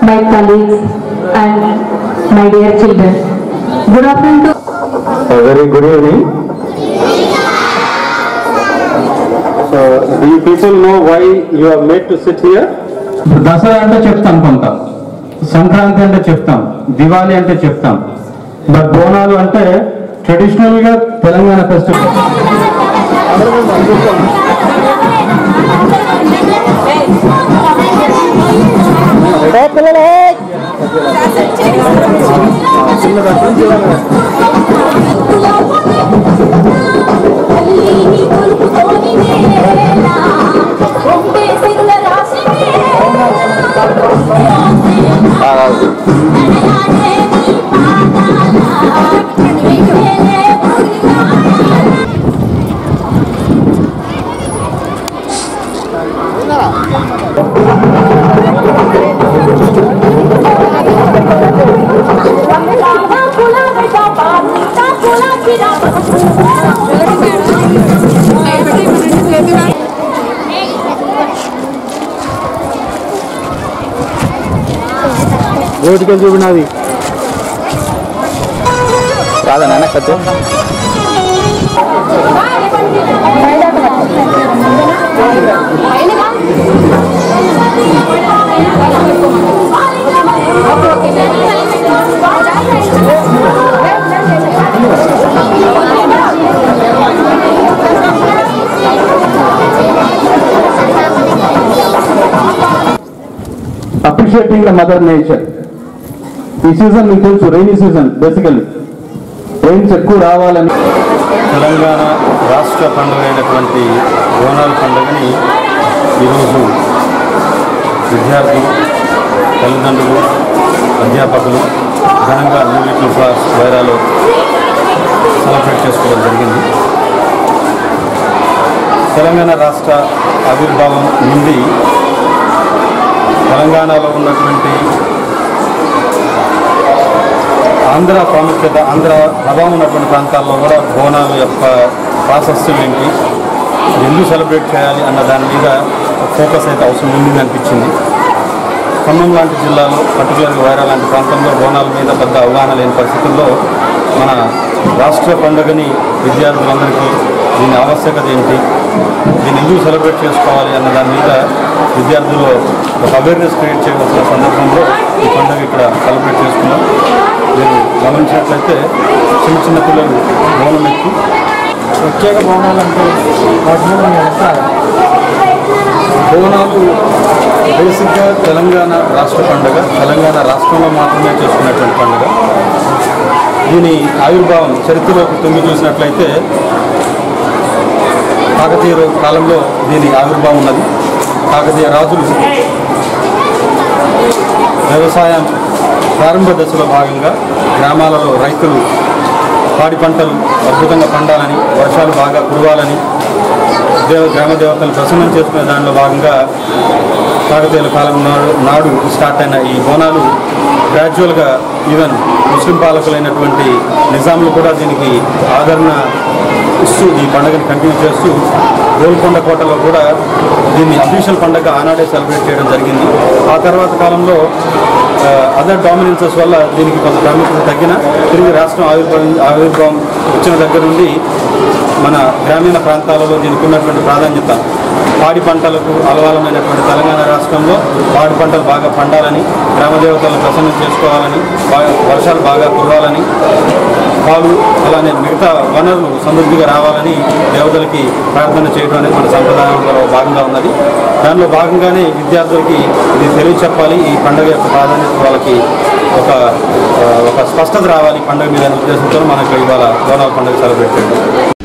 my colleagues, and my dear children. Good afternoon to A very good evening. So, do you people know why you are made to sit here? ఇప్పుడు దసరా అంటే చెప్తాం కొంత సంక్రాంతి అంటే చెప్తాం దివాళీ అంటే చెప్తాం but Bonalu అంటే ట్రెడిషనల్ గా తెలంగాణ ఫెస్టివల్ రోడ్డుకెళ్ళి చూపినది కాదా నాన్న కథ అప్రిషియేటింగ్ ద మదర్ నేచర్ ఈ సీజన్ మీకు తెలుసు రైనీ సీజన్ బేసికల్లీ రైన్స్ ఎక్కువ రావాలని తెలంగాణ రాష్ట్ర పండుగ అయినటువంటి బోనాల పండుగని ఈరోజు విద్యార్థులు తల్లిదండ్రులు అధ్యాపకులు ఘనంగా న్యూలిట్లు క్లాస్ వైరాలో సెలబ్రేట్ చేసుకోవడం జరిగింది తెలంగాణ రాష్ట్ర ఆవిర్భావం నుండి తెలంగాణలో ఉన్నటువంటి ఆంధ్ర ప్రాముఖ్యత ఆంధ్ర ప్రభావం ఉన్నటువంటి ప్రాంతాల్లో కూడా బోనాల యొక్క ప్రాశస్త్యం ఏంటి ఇది ఎందుకు సెలబ్రేట్ చేయాలి అన్న దాని మీద ఫోకస్ అయితే అవసరం ఉంది అనిపించింది ఖమ్మం లాంటి జిల్లాలో పర్టికులర్గా వైరా లాంటి ప్రాంతంలో బోనాల మీద పెద్ద అవగాహన లేని పరిస్థితుల్లో మన రాష్ట్ర పండుగని విద్యార్థులందరికీ దీని ఆవశ్యకత ఏంటి దీన్ని ఎందుకు సెలబ్రేట్ చేసుకోవాలి అన్న దాని మీద విద్యార్థుల్లో ఒక అవేర్నెస్ క్రియేట్ చేయవలసిన సందర్భంలో ఈ పండుగ ఇక్కడ సెలబ్రేట్ చేసుకున్నాం మీరు గమనించినట్లయితే చిన్న చిన్న పిల్లలు బోనం ఎక్కి ప్రత్యేక భవనాలు అంటే వాటి మీద మీ అభిప్రాయం బోనాలు బేసిక్గా తెలంగాణ రాష్ట్ర పండుగ తెలంగాణ రాష్ట్రంలో మాత్రమే చేసుకునేటువంటి పండుగ దీని ఆవిర్భావం చరిత్రలోకి తొంగి చూసినట్లయితే కాకతీయ రో- కాలంలో దీని ఆవిర్భావం ఉన్నది కాకతీయ రాజులు వ్యవసాయం ప్రారంభ దశలో భాగంగా గ్రామాలలో రైతులు పాడి పంటలు అద్భుతంగా పండాలని వర్షాలు బాగా కురవాలని దేవ గ్రామ దేవతలు ప్రసన్నం చేసుకునే దానిలో భాగంగా కాకతీయుల కాలం నాడు నాడు స్టార్ట్ అయిన ఈ బోనాలు గ్రాడ్యువల్గా ఈవెన్ ముస్లిం పాలకులైనటువంటి నిజాంలు కూడా దీనికి ఆదరణ ఇస్తూ ఈ పండుగని కంటిన్యూ చేస్తూ గోల్కొండ కోటలో కూడా దీన్ని అఫీషియల్ పండుగ ఆనాడే సెలబ్రేట్ చేయడం జరిగింది ఆ తర్వాత కాలంలో అదర్ డామినెన్సెస్ వల్ల దీనికి కొంత ప్రాముఖ్యత తగ్గిన తిరిగి రాష్ట్రం ఆవిర్భావం ఆవిర్భావం వచ్చిన దగ్గర నుండి మన గ్రామీణ ప్రాంతాలలో దీనికి ఉన్నటువంటి ప్రాధాన్యత పాడి పంటలకు అలవాలమైనటువంటి తెలంగాణ రాష్ట్రంలో పాడి పంటలు బాగా పండాలని గ్రామదేవతలను ప్రసన్నం చేసుకోవాలని బాగా వర్షాలు బాగా కురవాలని పాలు అలానే మిగతా వనరులు సమృద్ధిగా రావాలని దేవతలకి ప్రార్థన చేయడం అనేది మన సంప్రదాయంలో భాగంగా ఉన్నది దానిలో భాగంగానే విద్యార్థులకి ఇది తెలియచెప్పాలి ఈ పండుగ యొక్క ప్రాధాన్యత వాళ్ళకి ఒక ఆ, ఒక స్పష్టత రావాలి ఈ పండుగ మీద అనే ఉద్దేశంతో మనకు ఇవాళ బోనాల పండుగ సెలబ్రేట్ చేయడం